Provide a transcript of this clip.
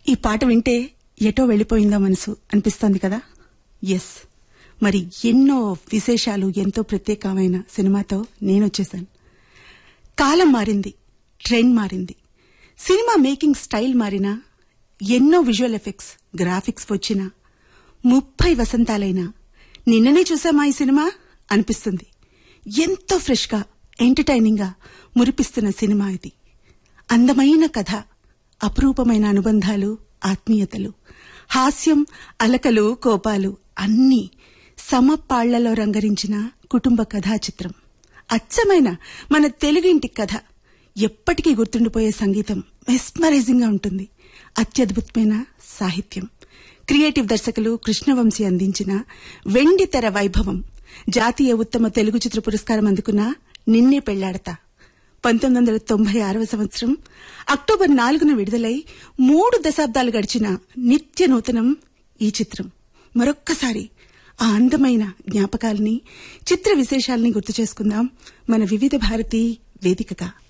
ఈ పాట వింటే ఎటో వెళ్ళిపోయిందా మనసు అనిపిస్తోంది కదా ఎస్ మరి ఎన్నో విశేషాలు ఎంతో ప్రత్యేకమైన సినిమాతో నేనొచ్చేశాను కాలం మారింది ట్రెండ్ మారింది సినిమా మేకింగ్ స్టైల్ మారినా ఎన్నో విజువల్ ఎఫెక్ట్స్ గ్రాఫిక్స్ వచ్చినా ముప్పై వసంతాలైనా నిన్ననే చూసామా ఈ సినిమా అనిపిస్తుంది ఎంతో ఫ్రెష్ గా ఎంటర్టైనింగ్ గా మురిపిస్తున్న సినిమా ఇది అందమైన కథ అపురూపమైన అనుబంధాలు ఆత్మీయతలు హాస్యం అలకలు కోపాలు అన్నీ సమపాళ్లలో రంగరించిన కుటుంబ కథా చిత్రం అచ్చమైన మన తెలుగింటి కథ ఎప్పటికీ గుర్తుండిపోయే సంగీతం మెస్మరైజింగ్ గా ఉంటుంది అత్యద్భుతమైన సాహిత్యం క్రియేటివ్ దర్శకులు కృష్ణవంశీ అందించిన వెండి తెర వైభవం జాతీయ ఉత్తమ తెలుగు చిత్ర పురస్కారం అందుకున్న నిన్నే పెళ్లాడతా పంతొమ్మిది వందల తొంభై ఆరవ సంవత్సరం అక్టోబర్ నాలుగున విడుదలై మూడు దశాబ్దాలు గడిచిన నిత్య నూతనం ఈ చిత్రం మరొక్కసారి ఆ అందమైన జ్ఞాపకాల్ని చిత్ర విశేషాల్ని గుర్తు చేసుకుందాం మన వివిధ భారతి వేదికగా